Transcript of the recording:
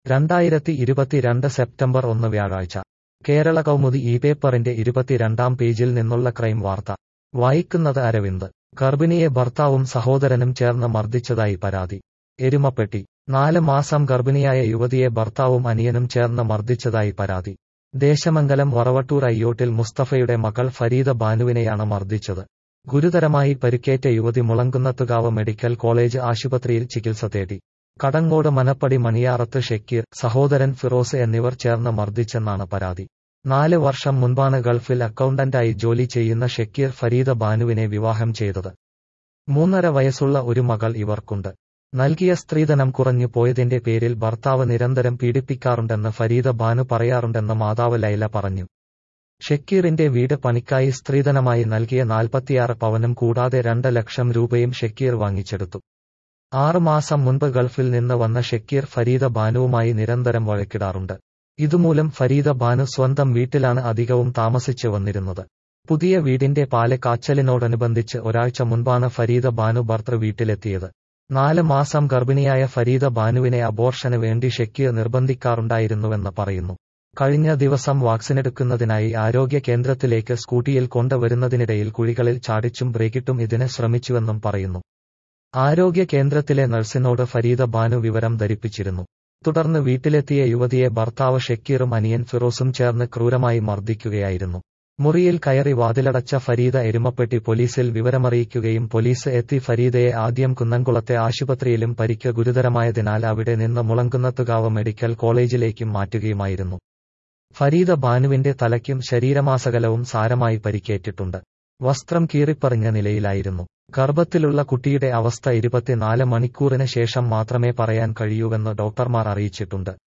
രണ്ടായിരത്തി ഇരുപത്തിരണ്ട് സെപ്റ്റംബർ ഒന്ന് വ്യാഴാഴ്ച കേരള കൗമുദി ഈ പേപ്പറിന്റെ ഇരുപത്തിരണ്ടാം പേജിൽ നിന്നുള്ള ക്രൈം വാർത്ത വായിക്കുന്നത് അരവിന്ദ് ഗർഭിണിയെ ഭർത്താവും സഹോദരനും ചേർന്ന് മർദ്ദിച്ചതായി പരാതി എരുമപ്പെട്ടി നാല് മാസം ഗർഭിണിയായ യുവതിയെ ഭർത്താവും അനിയനും ചേർന്ന് മർദ്ദിച്ചതായി പരാതി ദേശമംഗലം വറവട്ടൂർ അയ്യോട്ടിൽ മുസ്തഫയുടെ മകൾ ഫരീദ ബാനുവിനെയാണ് മർദ്ദിച്ചത് ഗുരുതരമായി പരിക്കേറ്റ യുവതി മുളങ്കുന്നത്തുകാവ് മെഡിക്കൽ കോളേജ് ആശുപത്രിയിൽ ചികിത്സ തേടി കടങ്ങോട് മനപ്പടി മണിയാറത്ത് ഷെക്കീർ സഹോദരൻ ഫിറോസ് എന്നിവർ ചേർന്ന് മർദ്ദിച്ചെന്നാണ് പരാതി നാല് വർഷം മുൻപാണ് ഗൾഫിൽ അക്കൗണ്ടന്റായി ജോലി ചെയ്യുന്ന ഷെക്കീർ ഫരീദ ബാനുവിനെ വിവാഹം ചെയ്തത് മൂന്നര വയസ്സുള്ള ഒരു മകൾ ഇവർക്കുണ്ട് നൽകിയ സ്ത്രീധനം കുറഞ്ഞു പോയതിന്റെ പേരിൽ ഭർത്താവ് നിരന്തരം പീഡിപ്പിക്കാറുണ്ടെന്ന് ഫരീദ ബാനു പറയാറുണ്ടെന്ന് മാതാവ് ലൈല പറഞ്ഞു ഷെക്കീറിന്റെ വീട് പണിക്കായി സ്ത്രീധനമായി നൽകിയ നാൽപ്പത്തിയാറ് പവനും കൂടാതെ രണ്ട് ലക്ഷം രൂപയും ഷെക്കീർ വാങ്ങിച്ചെടുത്തു ആറുമാസം മുൻപ് ഗൾഫിൽ നിന്ന് വന്ന ഷെക്കീർ ഫരീദ ബാനുവുമായി നിരന്തരം വഴക്കിടാറുണ്ട് ഇതുമൂലം ഫരീദ ബാനു സ്വന്തം വീട്ടിലാണ് അധികവും താമസിച്ചു വന്നിരുന്നത് പുതിയ വീടിന്റെ പാല് കാച്ചലിനോടനുബന്ധിച്ച് ഒരാഴ്ച മുൻപാണ് ഫരീദ ബാനു ഭർത്തൃ വീട്ടിലെത്തിയത് നാല് മാസം ഗർഭിണിയായ ഫരീദ ബാനുവിനെ അബോർഷന് വേണ്ടി ഷെക്കീർ നിർബന്ധിക്കാറുണ്ടായിരുന്നുവെന്ന് പറയുന്നു കഴിഞ്ഞ ദിവസം വാക്സിനെടുക്കുന്നതിനായി ആരോഗ്യ കേന്ദ്രത്തിലേക്ക് സ്കൂട്ടിയിൽ കൊണ്ടുവരുന്നതിനിടയിൽ കുഴികളിൽ ചാടിച്ചും ബ്രേക്കിട്ടും ഇതിന് ശ്രമിച്ചുവെന്നും പറയുന്നു ആരോഗ്യ കേന്ദ്രത്തിലെ നഴ്സിനോട് ഫരീദ ബാനു വിവരം ധരിപ്പിച്ചിരുന്നു തുടർന്ന് വീട്ടിലെത്തിയ യുവതിയെ ഭർത്താവ് ഷെക്കീറും അനിയൻ ഫിറോസും ചേർന്ന് ക്രൂരമായി മർദ്ദിക്കുകയായിരുന്നു മുറിയിൽ കയറി വാതിലടച്ച ഫരീദ എരുമപ്പെട്ടി പോലീസിൽ വിവരമറിയിക്കുകയും പോലീസ് എത്തി ഫരീദയെ ആദ്യം കുന്നംകുളത്തെ ആശുപത്രിയിലും പരിക്ക് ഗുരുതരമായതിനാൽ അവിടെ നിന്ന് മുളങ്കുന്നത്തുകാവ് മെഡിക്കൽ കോളേജിലേക്കും മാറ്റുകയുമായിരുന്നു ഫരീദ ബാനുവിന്റെ തലയ്ക്കും ശരീരമാസകലവും സാരമായി പരിക്കേറ്റിട്ടുണ്ട് വസ്ത്രം കീറിപ്പറിഞ്ഞ നിലയിലായിരുന്നു ഗർഭത്തിലുള്ള കുട്ടിയുടെ അവസ്ഥ ഇരുപത്തിനാല് മണിക്കൂറിന് ശേഷം മാത്രമേ പറയാൻ കഴിയൂവെന്ന് ഡോക്ടർമാർ അറിയിച്ചിട്ടുണ്ട്